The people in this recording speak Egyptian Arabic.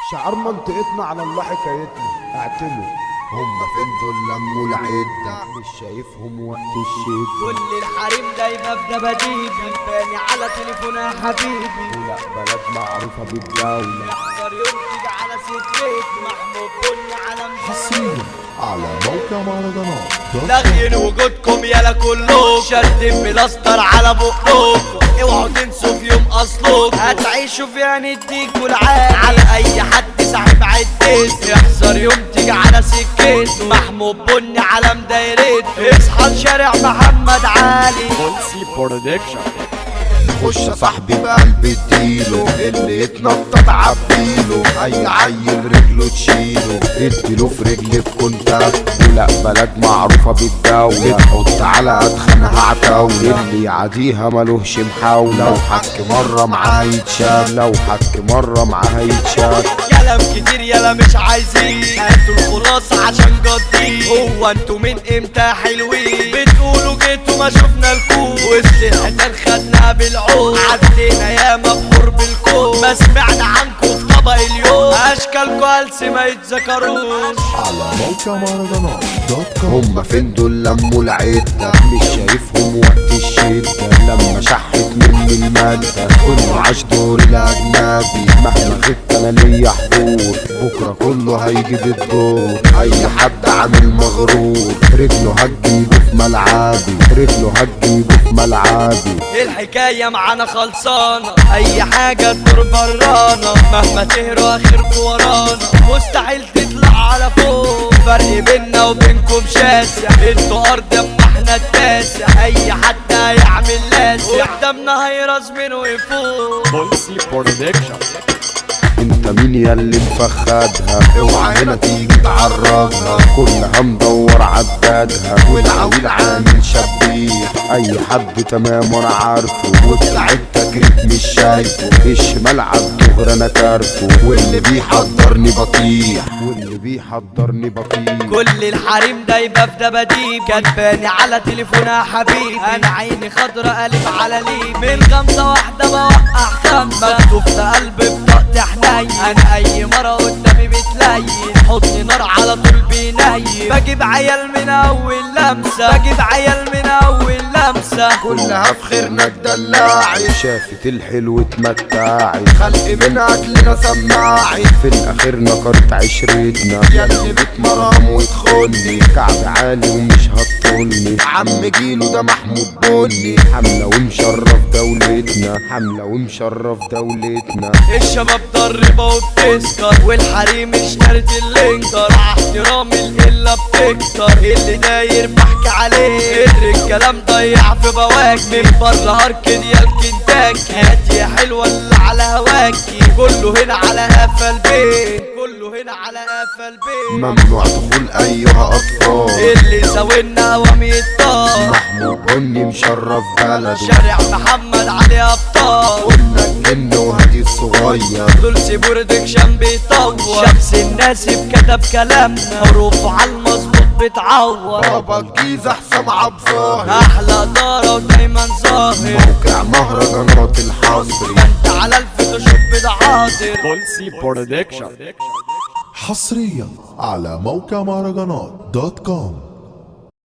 شعار منطقتنا على الله حكايتنا اعتمد هم فين دول لموا العدة مش شايفهم وقت الشدة كل الحريم دايما في دباديب باني على تليفون يا حبيبي ولا بلد معروفة بالدولة اكتر يوم تيجي على سكتك محمود بني على حصريا على موقع مهرجانات دوت لغين وجودكم يالا كلكم شد بلاستر على بقكم اوعوا تنسوا في يوم اصلكم هتعيشوا فيها نديك والعالي على اي حد صاحب عديت يحذر يوم تيجي على سكته محمود بني على مدايرته اصحى شارع محمد علي خش يا صاحبي بقلب اديله اللي يتنطط عبيله اي عيل رجله تشيله اديله في رجلك كنت ولا بلد معروفة بالدولة بتحط على ادخنها عتاولة اللي يعاديها ملوهش محاولة لو حك مرة معاه يتشال لو حك مرة معاها يتشال كلام كتير يلا مش عايزين هاتوا الخلاصة عشان جدين هو انتوا من امتى حلوين بتقولوا جيتوا ما شفنا الكون وسط الحيتان خدنا بالعود عدينا يا مبحور بالكون ما سمعنا عنكم في طبق اليوم اشكالكوا هلس ما يتذكروش على موقع مهرجانات دوت كوم هم فين دول لموا العدة مش شايفهم وقت الشدة لما شحت مني المادة كله عاش دور الاجنبي مهما غبت انا ليا حضور بكرة كله هيجي بالدور اي حد عامل مغرور رجله هتجيبه في ملعبي رجله هتجيبه في ملعبي الحكاية معانا خلصانة أي حاجة تدور برانا مهما تهروا آخركوا ورانا مستحيل تطلع على فوق فرق بينا وبينكم شاسع انتوا أرض اما احنا التاسع أي حد هيعمل لاسع قدامنا هيرز من ويفوق انت مين يا اللي مفخدها اوعى هنا تيجي تعرضها كلها مدور عدادها والعويل عامل شبيح اي حد تمام وانا عارفه وبتاع التجريد مش شايفه الشمال عالدغر انا كارفه واللي بيحضرني بطيح واللي بيحضرني بطيء كل الحريم دايبة في دباديب كاتباني على تليفونها يا حبيبي انا عيني خضرا قلب على ليب من خمسة واحدة بوقع خمسة مكتوب في قلبي بطاقتي حنين انا اي مرة قدامي بتلين حطني نار على طول بينين بجيب عيال من اول لمسة بجيب عيال من اول لمسة كلها في خيرنا الدلاعي شافت الحلو اتمتعت خلق من اكلنا سماعي في الاخير نكرت عشرتنا ياللي بتمرم وتخوني كعب عالي ومش هتطولني عم جيله ده محمود بني حملة ومشرف دولتنا حملة ومشرف دولتنا الشباب ضربة وبتسكر والحريم اشترت اللينكر احترام القلة بتكتر اللي داير بحكي عليه الرجالة مضيع في بواكي من بره هاركن يا الكنتاكي هاتي حلوة اللي على هواكي كله هنا على قفا البيت كله هنا على قفا البيت ممنوع دخول ايها اطفال اللي زاولنا ومي الطار محمود بني مشرف بلده شارع محمد علي ابطال قلنا الجن وهدي الصغير دول برودكشن بيطور شمس الناس بكتب كلامنا حروفه على المظبوط بتعور بابا الجيزة حسام عبد ظاهر احلى دارة ودايما ظاهر موقع مهرجانات الحصري انت على الفوتوشوب ده حاضر حصريا على موقع مهرجانات دوت كوم